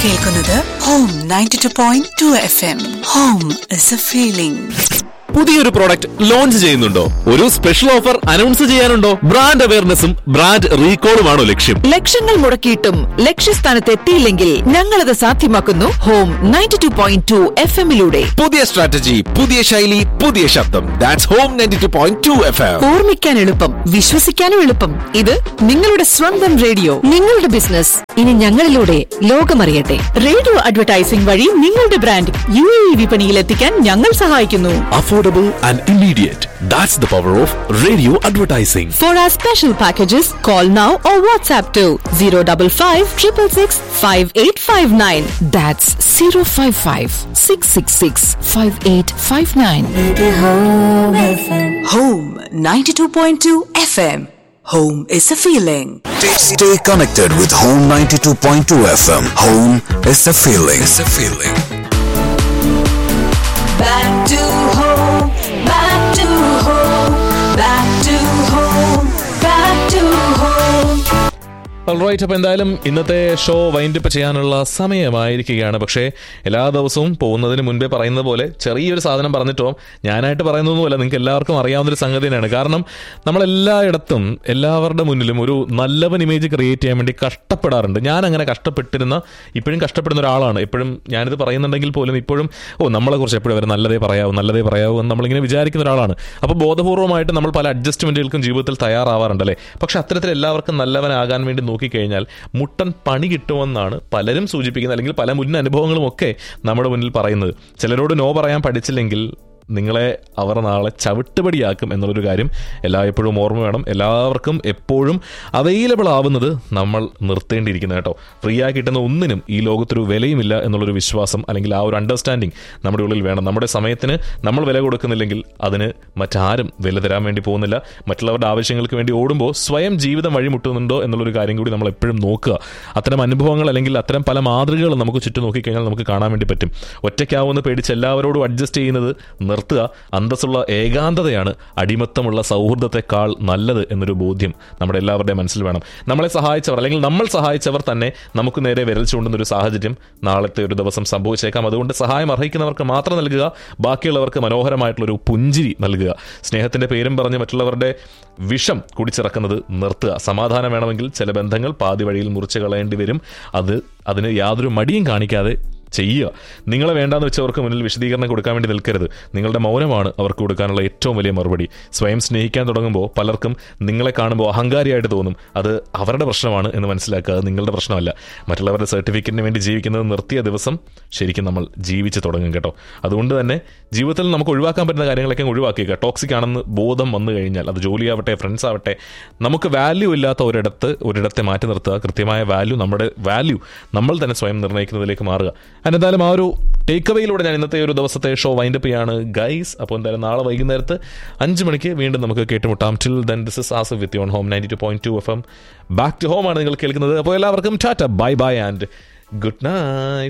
കേൾക്കുന്നത് home ninety two point two F M home is a feeling പുതിയൊരു product launch ചെയ്യുന്നുണ്ടോ ഒരു special offer announce ചെയ്യാനുണ്ടോ brand അവയർനെസ്സും ബ്രാൻഡ് റീകോളുമാണോ ലക്ഷ്യം ലക്ഷങ്ങൾ മുടക്കിയിട്ടും ലക്ഷ്യസ്ഥാനത്ത് എത്തിയില്ലെങ്കിൽ ഞങ്ങളത് സാധ്യമാക്കുന്നു home ninety two point two F എമ്മിലൂടെ പുതിയ സ്ട്രാറ്റജി പുതിയ ശൈലി പുതിയ ശബ്ദം that's home ninety two point two F M ഓർമ്മിക്കാൻ എളുപ്പം വിശ്വസിക്കാനും എളുപ്പം ഇത് നിങ്ങളുടെ സ്വന്തം റേഡിയോ നിങ്ങളുടെ ബിസിനസ് ഇനി ഞങ്ങളിലൂടെ ലോകമറിയട്ടെ റേഡിയോ അഡ്വർടൈസിംഗ് വഴി നിങ്ങളുടെ ബ്രാൻഡ് യു എ വിപണിയിൽ എത്തിക്കാൻ ഞങ്ങൾ സഹായിക്കുന്നു affordable and immediate that's the power of radio advertising For our special packages, call now or WhatsApp to 055 666 5859. That's 055 666 5859. Home ninety two point two F M home is a feeling Stay, stay connected with Home 92.2 FM. Home is a feeling. It's a feeling. Back to home, back to home, back to home, back to home. Right അപ്പോൾ എന്തായാലും ഇന്നത്തെ show wind up ചെയ്യാനുള്ള സമയമായിരിക്കുകയാണ് പക്ഷേ എല്ലാ ദിവസവും പോകുന്നതിന് മുൻപേ പറയുന്നത് പോലെ ചെറിയൊരു സാധനം പറഞ്ഞിട്ടോ ഞാനായിട്ട് പറയുന്നതൊന്നുമല്ല നിങ്ങൾക്ക് എല്ലാവർക്കും അറിയാവുന്നൊരു സംഗതി തന്നെയാണ് കാരണം നമ്മളെല്ലായിടത്തും എല്ലാവരുടെ മുന്നിലും ഒരു നല്ലവൻ ഇമേജ് ക്രിയേറ്റ് ചെയ്യാൻ വേണ്ടി കഷ്ടപ്പെടാറുണ്ട് ഞാൻ അങ്ങനെ കഷ്ടപ്പെട്ടിരുന്ന ഇപ്പോഴും കഷ്ടപ്പെടുന്ന ഒരാളാണ് എപ്പോഴും ഞാനിത് പറയുന്നുണ്ടെങ്കിൽ പോലും ഇപ്പോഴും ഓ നമ്മളെക്കുറിച്ച് എപ്പോഴും അവർ നല്ലതേ പറയാവൂ നല്ലതേ പറയാവൂ എന്ന് നമ്മളിങ്ങനെ വിചാരിക്കുന്ന ഒരാളാണ് അപ്പോൾ ബോധപൂർവമായിട്ട് നമ്മൾ പല അഡ്ജസ്റ്റ്മെന്റുകൾക്കും ജീവിതത്തിൽ തയ്യാറാവാറുണ്ടല്ലേ പക്ഷെ അത്തരത്തിൽ എല്ലാവർക്കും നല്ലവനാകാൻ വേണ്ടി നോക്കിക്കഴിഞ്ഞാൽ മുട്ടൻ പണി കിട്ടുമെന്നാണ് പലരും സൂചിപ്പിക്കുന്നത് അല്ലെങ്കിൽ പല മുൻ അനുഭവങ്ങളും ഒക്കെ നമ്മുടെ മുന്നിൽ പറയുന്നത് ചിലരോട് നോ പറയാൻ പഠിച്ചില്ലെങ്കിൽ നിങ്ങളെ അവർ നാളെ ചവിട്ടുപടിയാക്കും എന്നുള്ളൊരു കാര്യം എല്ലായ്പ്പോഴും ഓർമ്മ വേണം എല്ലാവർക്കും എപ്പോഴും അവൈലബിൾ ആവുന്നത് നമ്മൾ നിർത്തേണ്ടിയിരിക്കുന്നത് കേട്ടോ ഫ്രീ ആയി കിട്ടുന്ന ഒന്നിനും ഈ ലോകത്തൊരു വിലയുമില്ല എന്നുള്ളൊരു വിശ്വാസം അല്ലെങ്കിൽ ആ ഒരു അണ്ടർസ്റ്റാൻഡിങ് നമ്മുടെ ഉള്ളിൽ വേണം നമ്മുടെ സമയത്തിന് നമ്മൾ വില കൊടുക്കുന്നില്ലെങ്കിൽ അതിന് മറ്റാരും വില തരാൻ വേണ്ടി പോകുന്നില്ല മറ്റുള്ളവരുടെ ആവശ്യങ്ങൾക്ക് വേണ്ടി ഓടുമ്പോൾ സ്വയം ജീവിതം വഴിമുട്ടുന്നുണ്ടോ എന്നുള്ളൊരു കാര്യം കൂടി നമ്മൾ എപ്പോഴും നോക്കുക അത്തരം അനുഭവങ്ങൾ അല്ലെങ്കിൽ അത്തരം പല മാതൃകകൾ നമുക്ക് ചുറ്റും നോക്കിക്കഴിഞ്ഞാൽ നമുക്ക് കാണാൻ വേണ്ടി പറ്റും ഒറ്റയ്ക്കാവുന്ന പേടിച്ച് എല്ലാവരോടും അഡ്ജസ്റ്റ് ചെയ്യുന്നത് നിർത്തുക അന്തസ്സുള്ള ഏകാന്തതയാണ് അടിമത്തമുള്ള സൗഹൃദത്തെക്കാൾ നല്ലത് എന്നൊരു ബോധ്യം നമ്മുടെ എല്ലാവരുടെയും മനസ്സിൽ വേണം നമ്മളെ സഹായിച്ചവർ അല്ലെങ്കിൽ നമ്മൾ സഹായിച്ചവർ തന്നെ നമുക്ക് നേരെ വിരൽ ചൂണ്ടുന്ന ഒരു സാഹചര്യം നാളത്തെ ഒരു ദിവസം സംഭവിച്ചേക്കാം അതുകൊണ്ട് സഹായം അർഹിക്കുന്നവർക്ക് മാത്രം നൽകുക ബാക്കിയുള്ളവർക്ക് മനോഹരമായിട്ടുള്ളൊരു പുഞ്ചിരി നൽകുക സ്നേഹത്തിന്റെ പേരും പറഞ്ഞ് മറ്റുള്ളവരുടെ വിഷം കുടിച്ചിറക്കുന്നത് നിർത്തുക സമാധാനം വേണമെങ്കിൽ ചില ബന്ധങ്ങൾ പാതി വഴിയിൽ മുറിച്ച് കളയേണ്ടി വരും അത് അതിന് യാതൊരു മടിയും കാണിക്കാതെ ചെയ്യുക നിങ്ങളെ വേണ്ടാന്ന് വെച്ചവർക്ക് മുന്നിൽ വിശദീകരണം കൊടുക്കാൻ വേണ്ടി നിൽക്കരുത് നിങ്ങളുടെ മൗനമാണ് അവർക്ക് കൊടുക്കാനുള്ള ഏറ്റവും വലിയ മറുപടി സ്വയം സ്നേഹിക്കാൻ തുടങ്ങുമ്പോൾ പലർക്കും നിങ്ങളെ കാണുമ്പോൾ അഹങ്കാരിയായിട്ട് തോന്നും അത് അവരുടെ പ്രശ്നമാണ് എന്ന് മനസ്സിലാക്കുക അത് നിങ്ങളുടെ പ്രശ്നമല്ല മറ്റുള്ളവരുടെ സർട്ടിഫിക്കറ്റിന് വേണ്ടി ജീവിക്കുന്നത് നിർത്തിയ ദിവസം ശരിക്കും നമ്മൾ ജീവിച്ച് തുടങ്ങും കേട്ടോ അതുകൊണ്ട് തന്നെ ജീവിതത്തിൽ നമുക്ക് ഒഴിവാക്കാൻ പറ്റുന്ന കാര്യങ്ങളൊക്കെ ഒഴിവാക്കിയേക്കുക ടോക്സിക് ആണെന്ന് ബോധം വന്നു കഴിഞ്ഞാൽ അത് ജോലിയാവട്ടെ ഫ്രണ്ട്സ് ആവട്ടെ നമുക്ക് വാല്യൂ ഇല്ലാത്ത ഒരിടത്ത് ഒരിടത്തെ മാറ്റി നിർത്തുക കൃത്യമായ വാല്യൂ നമ്മുടെ വാല്യൂ നമ്മൾ തന്നെ സ്വയം നിർണ്ണയിക്കുന്നതിലേക്ക് മാറുക And എന്തായാലും ആ ഒരു ടേക്ക് അവയിലൂടെ ഞാൻ ഇന്നത്തെ ഒരു ദിവസത്തെ ഷോ വൈൻഡപ്പ് ചെയ്യാണ് ഗൈസ് അപ്പോൾ എന്തായാലും നാളെ വൈകുന്നേരത്ത് അഞ്ച് മണിക്ക് വീണ്ടും നമുക്ക് കേട്ടുമുട്ടാം till then this is as with your home ninety two point two F M back to home ആണ് നിങ്ങൾ കേൾക്കുന്നത് അപ്പോൾ എല്ലാവർക്കും tata bye bye and good night